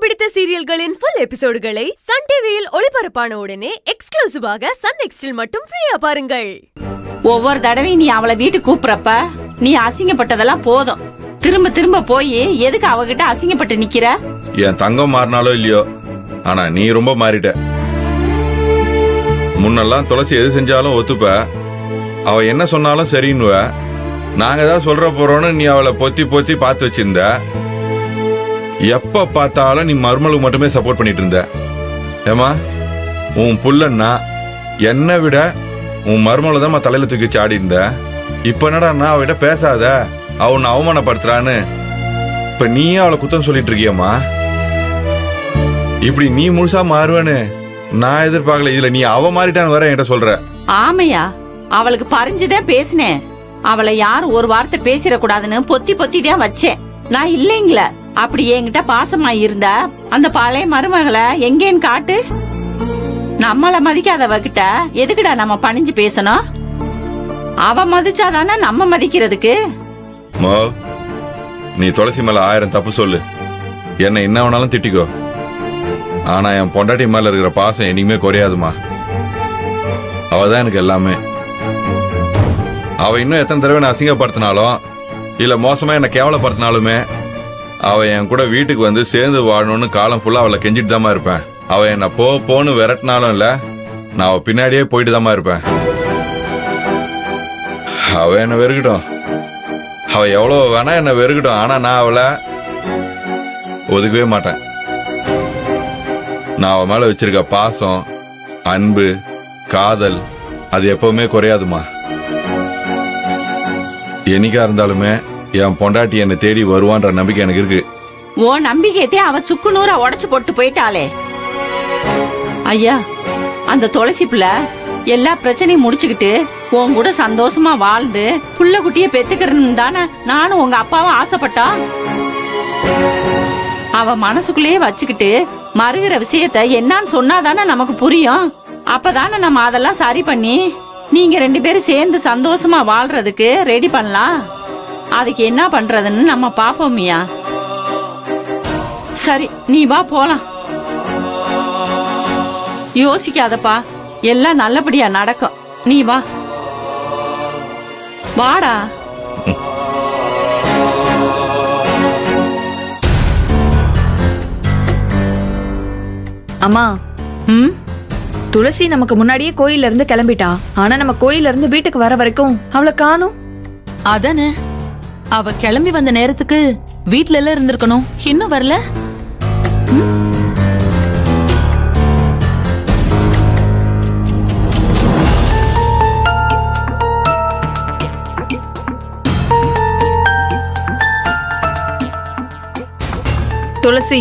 பிடித்த சீரியல்களின் full எபிசோடுகளை Sun டிவியில் ஒளிபரப்பான உடனே எக்ஸ்க்ளூசிவாக சன் நெக்ஸ்டில் மட்டும் ஃப்ரீயா பாருங்கள் ஒவ்வொரு தடவையும் நீ அவளை வீட்டுக்கு கூப்பிடுறப்ப நீ அசிங்கப்பட்டதெல்லாம் போதும் திரும்ப திரும்ப போய் எதுக்கு அவகிட்ட அசிங்கப்பட்டு நிக்கிற என் தங்கம் மாறினாலோ இல்லையோ ஆனா நீ ரொம்ப மாறிட்ட முன்னெல்லாம் துளசி எது செஞ்சாலும் ஒத்துப்ப அவ என்ன சொன்னாலும் சரின்னுவ நாங்க ஏதாவது சொல்ற போறோம்னு நீ அவளை பொத்தி பொத்தி பார்த்து வச்சிருந்த எப்ப பார்த்தாலும் நீ மருமலுக்கு மட்டுமே சப்போர்ட் பண்ணிட்டு இருந்த ஏமா உன் புள்ளன்னா என்னை விட உன் மருமலை தான் தலையில தூக்கி வச்சு ஆடி இருந்த இப்ப என்னடா நான் அவகிட்ட பேசாத அவ உன்னை அவமானப்படுத்துறான்னு இப்ப நீயே அவளை குத்தம் சொல்லிட்டு இருக்கியம்மா இப்படி நீ முழுசா மாறுவேன்னு நான் எதிர்பார்க்கல இதுல நீ அவ மாறிட்டான்னு வர என்கிட்ட சொல்ற ஆமையா அவளுக்கு பறிஞ்சுதான் பேசினேன் அவளை யாரும் ஒரு வார்த்தை பேசிடக்கூடாதுன்னு பொத்தி பொத்தி தான் வச்சேன் நான் இல்லைங்கள அப்படி என்கிட்ட பாசமா இருந்த அந்த பழைய மருமகளை எங்கேன்னு காட்டு நம்மள மதிக்காதவகிட்ட எதுக்குடா நம்ம பணிஞ்சு பேசணும் அவ மதிச்சாதானே நம்ம மதிக்கிறதுக்கு மோ நீ துளசி மேல ஆயிரம் தப்பு சொல்லு என்னை என்ன வேணாலும் திட்டிக்கோ ஆனா என் பொண்டாட்டி மேல இருக்கிற பாசம் என்னைக்குமே குறையாதுமா அவ தான் எனக்கு எல்லாமே அவ இன்னும் எத்தனை தடவை நான் அசிங்கப்படுத்தினாலும் இல்ல மோசமா என்னை கேவலப்படுத்தினாலுமே அவ என் கூட வீட்டுக்கு வந்து சேர்ந்து வாழணும்னு காலம் ஃபுல்லா அவளை கெஞ்சிட்டு தாமா இருப்பேன் அவ என்ன போ போன்னு விரட்டினாலும் இல்ல நான் அவ பின்னாடியே போயிட்டு தாமா இருப்பேன் அவ என்ன வெறுக்கட்டும் அவ எவ்வளவு வேணா என்ன வெறுக்கட்டும் ஆனா நான் அவளை ஒதுக்கவே மாட்டேன் நான் அவ மேல வச்சிருக்க பாசம் அன்பு காதல் அது எப்பவுமே குறையாதுமா என்னைக்கா இருந்தாலுமே என் பொண்டாட்டி என்னை தேடி வருவான்ற நம்பிக்கை எனக்கு இருக்கு ஓ நம்பிக்கையத்தே அவ சுக்கு நூறா உடைச்சு போட்டு போயிட்டாளே ஐயா அந்த துளசி பிள்ளை எல்லா பிரச்சனையும் முடிச்சுக்கிட்டு உன் கூட சந்தோஷமா வாழ்ந்து புள்ள குட்டிய பெத்துக்கிறன்னு தானே நானும் உங்க அப்பாவும் ஆசைப்பட்டா அவ மனசுக்குள்ளேயே வச்சுக்கிட்டு மறுகிற விஷயத்த என்னன்னு சொன்னாதானே நமக்கு புரியும் அப்பதானே நம்ம அதெல்லாம் சரி பண்ணி நீங்க ரெண்டு பேரும் சேர்ந்து சந்தோஷமா வாழ்றதுக்கு ரெடி பண்ணலாம் அதுக்கு என்ன பண்றதுன்னு நம்ம பாப்போமியா சரி நீ வா போலாம் யோசிக்காதப்பா எல்லாம் நல்லபடியா நடக்கும் நீ வா வாடா அம்மா ம் துளசி நமக்கு முன்னாடியே கோயில்ல இருந்து கிளம்பிட்டா ஆனா நம்ம கோயில்ல இருந்து வீட்டுக்கு வர வரைக்கும் அவளை காணும் அதானே அவ கிளம்பி வந்த நேரத்துக்கு வீட்ல எல்லாம் இருந்திருக்கணும் இன்னும் வரல துளசி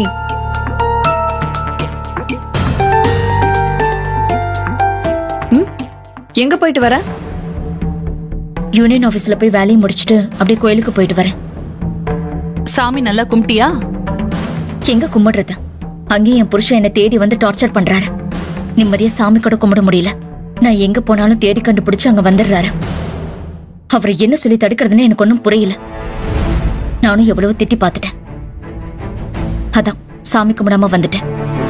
ம்? எங்க போயிட்டு வர யூனியன் ஆபீஸ்ல போய் வேலையை முடிச்சிட்டு அப்படியே கோயிலுக்கு போயிட்டு வரேன் சாமி நல்லா கும்பிட்டியா எங்க கும்பிடுறது அங்கேயும் என் புருஷன் என்னை தேடி வந்து டார்ச்சர் பண்றாரு நிம்மதியா சாமி கூட கும்பிட முடியல நான் எங்க போனாலும் தேடி கண்டுபிடிச்சு அங்க வந்துடுறாரு அவரை என்ன சொல்லி தடுக்கிறதுன்னு எனக்கு ஒன்றும் புரியல நானும் எவ்வளவு திட்டி பார்த்துட்டேன் அதான் சாமி கும்பிடாம வந்துட்டேன்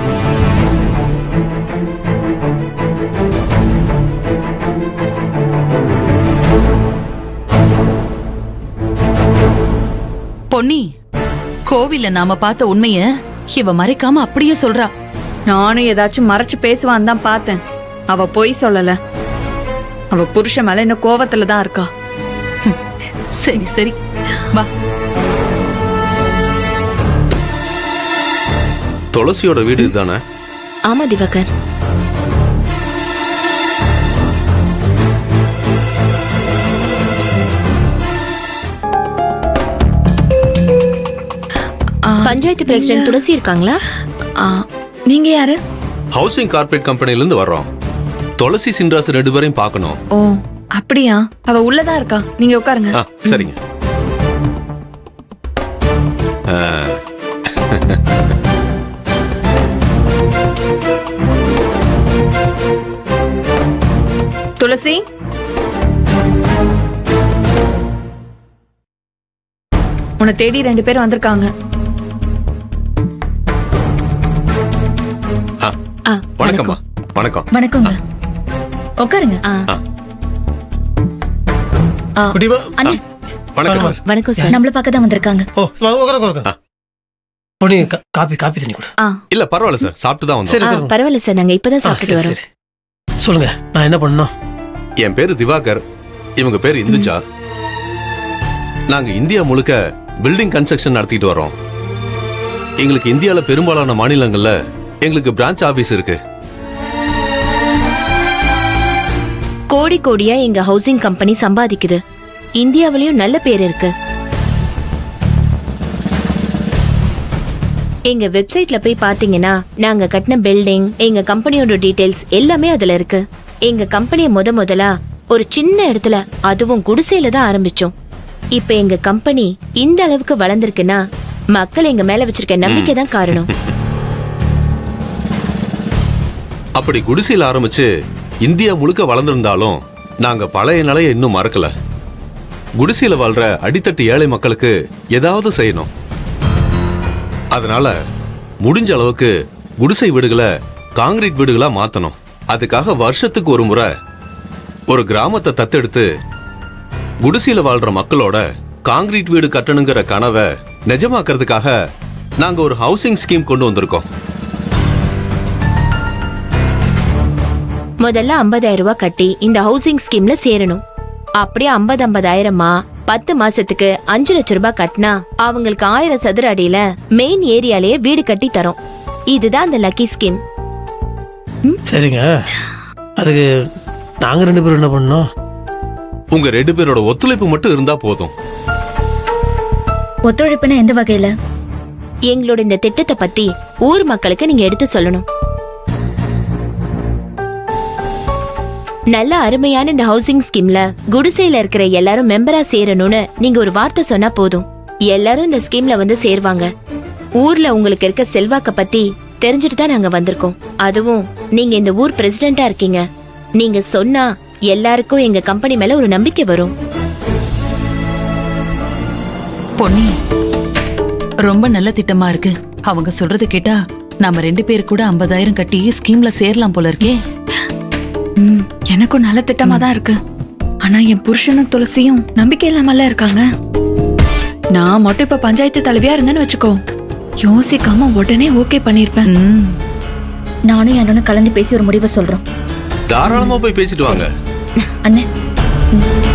பொன்னி கோவில்ல நாம பார்த்த உண்மைய இவ மறைக்காம அப்படியே சொல்றா நானும் ஏதாச்சும் மறைச்சு பேசுவான்னு தான் பார்த்தேன் அவ பொய் சொல்லல அவ புருஷன் மேல இன்னும் கோவத்துல தான் இருக்கா சரி சரி வா துளசியோட வீடு இதுதானே ஆமா திவாகர் பஞ்சாயத்து பிரசிடென்ட் துளசி இருக்காங்களா ஆ, நீங்க யாரு ஹவுசிங் கார்பரேட் கம்பெனில இருந்து வர்றோம் துளசி சின்ராஸ் ரெண்டு பேரையும் பார்க்கணும் ஓ அப்படியா அவ உள்ளதான் இருக்கா நீங்க உட்காருங்க ஆ சரிங்க ஆ, துளசி உன்னை தேடி ரெண்டு பேர் வந்திருக்காங்க வணக்கம்மா வணக்கம் வணக்கங்க உட்காருங்க ஆ, ஆ, குட்டிமா அண்ணே வணக்கம் சார் வணக்கம் சார் நம்மள பார்க்க தான் வந்திருக்காங்க ஓ வா, உட்காருங்க உட்காருங்க பொண்ணு கா- காப்பி காப்பி தண்ணி கொடு ஆ இல்ல பரவாயில்ல சார் சாப்பிட்டு தான் வந்தோம் சரி ஆ, உட்காருங்க. பரவாயில்ல சார் நாங்க இப்பதான் ஆ, சாப்பிட்டுட்டு சரி, வரோம் சரி. சொல்லுங்க நான் என்ன பண்ணணும் என் பேரு திவாகர் இவங்க பேரு இந்துஜா நாங்க இந்தியா முழுக்க பில்டிங் கன்ஸ்ட்ரக்ஷன் நடத்திட்டு வரோம் எங்களுக்கு இந்தியால பெரும்பாலான மாநிலங்கள்ல எங்களுக்கு பிரான்ச் ஆபீஸ் இருக்கு கோடி கோடியா எங்க ஹவுசிங் கம்பெனி சம்பாதிக்குது இந்தியாவிலயும் நல்ல பேர் இருக்கு எங்க வெப்சைட்ல போய் பாத்தீங்கன்னா நாங்க கட்டின பில்டிங் எங்க கம்பெனியோட டீடைல்ஸ் எல்லாமே அதுல இருக்கு எங்க கம்பெனிய முத முதலா ஒரு சின்ன இடத்துல அதுவும் குடிசையில தான் ஆரம்பிச்சோம் இப்ப எங்க கம்பெனி இந்த அளவுக்கு வளர்ந்திருக்குன்னா மக்கள் எங்க மேல வச்சிருக்க நம்பிக்கை தான் காரணம் அப்படி குடிசையில் ஆரம்பிச்சு இந்தியா முழுக்க வளர்ந்திருந்தாலும் நாங்க பழைய நிலையை இன்னும் மறக்கல குடிசையில வாழ்ற அடித்தட்டு ஏழை மக்களுக்கு ஏதாவது செய்யணும் அதனால முடிஞ்ச அளவுக்கு குடிசை வீடுகளை காங்கிரீட் வீடுகளா மாத்தணும் அதுக்காக வருஷத்துக்கு ஒரு முறை ஒரு கிராமத்தை தத்தெடுத்து குடிசையில வாழ்ற மக்களோட காங்கிரீட் வீடு கட்டணுங்கிற கனவை நிஜமாக்குறதுக்காக நாங்க ஒரு ஹவுசிங் ஸ்கீம் கொண்டு வந்திருக்கோம் முதல்ல 50000 ரூபாய் கட்டி இந்த ஹவுசிங் ஸ்கீம்ல சேரணும் அப்படியே ஐம்பது ஐம்பதாயிரமா பத்து மாசத்துக்கு அஞ்சு லட்சம் ரூபாய் கட்டினா அவங்களுக்கு ஆயிரம் சதுர அடியில மெயின் ஏரியாலயே வீடு கட்டி தரோம் இதுதான் அந்த லக்கி ஸ்கீம் சரிங்க அதுக்கு நாங்க ரெண்டு பேரும் என்ன பண்ணணும் உங்க ரெண்டு பேரோட ஒத்துழைப்பு மட்டும் இருந்தா போதும் ஒத்துழைப்புனா எந்த வகையில எங்களோட இந்த திட்டத்தை பத்தி ஊர் மக்களுக்கு நீங்க எடுத்து சொல்லணும் நல்ல அருமையான இந்த ஹவுசிங் ஸ்கீம்ல குடிசையில இருக்கிற எல்லாரும் மெம்பரா சேரணும்னு நீங்க ஒரு வார்த்தை சொன்னா போதும் எல்லாரும் இந்த ஸ்கீம்ல வந்து சேருவாங்க ஊர்ல உங்களுக்கு இருக்க செல்வாக்க பத்தி தெரிஞ்சுட்டு தான் நாங்க வந்திருக்கோம் அதுவும் நீங்க இந்த ஊர் பிரசிடென்டா இருக்கீங்க நீங்க சொன்னா எல்லாருக்கும் எங்க கம்பெனி மேல ஒரு நம்பிக்கை வரும் பொன்னி ரொம்ப நல்ல திட்டமா இருக்கு அவங்க சொல்றத கேட்டா நாம ரெண்டு பேர் கூட ஐம்பதாயிரம் கட்டி ஸ்கீம்ல சேரலாம் போல இருக்கே ம் எனக்கும் நல்ல திட்டமா தான் இருக்கு ஆனா என் புருஷனும் துளசியும் நம்பிக்கை இல்லாமல இருக்காங்க நான் மட்டும் இப்ப பஞ்சாயத்து தலைவியா இருந்தேன்னு வச்சுக்கோ யோசிக்காம உடனே ஓகே பண்ணிருப்பேன் ம், நானும் என்னன்னு கலந்து பேசி ஒரு முடிவை சொல்றோம் தாராளமா போய் பேசிட்டு வாங்க அண்ணே ம்.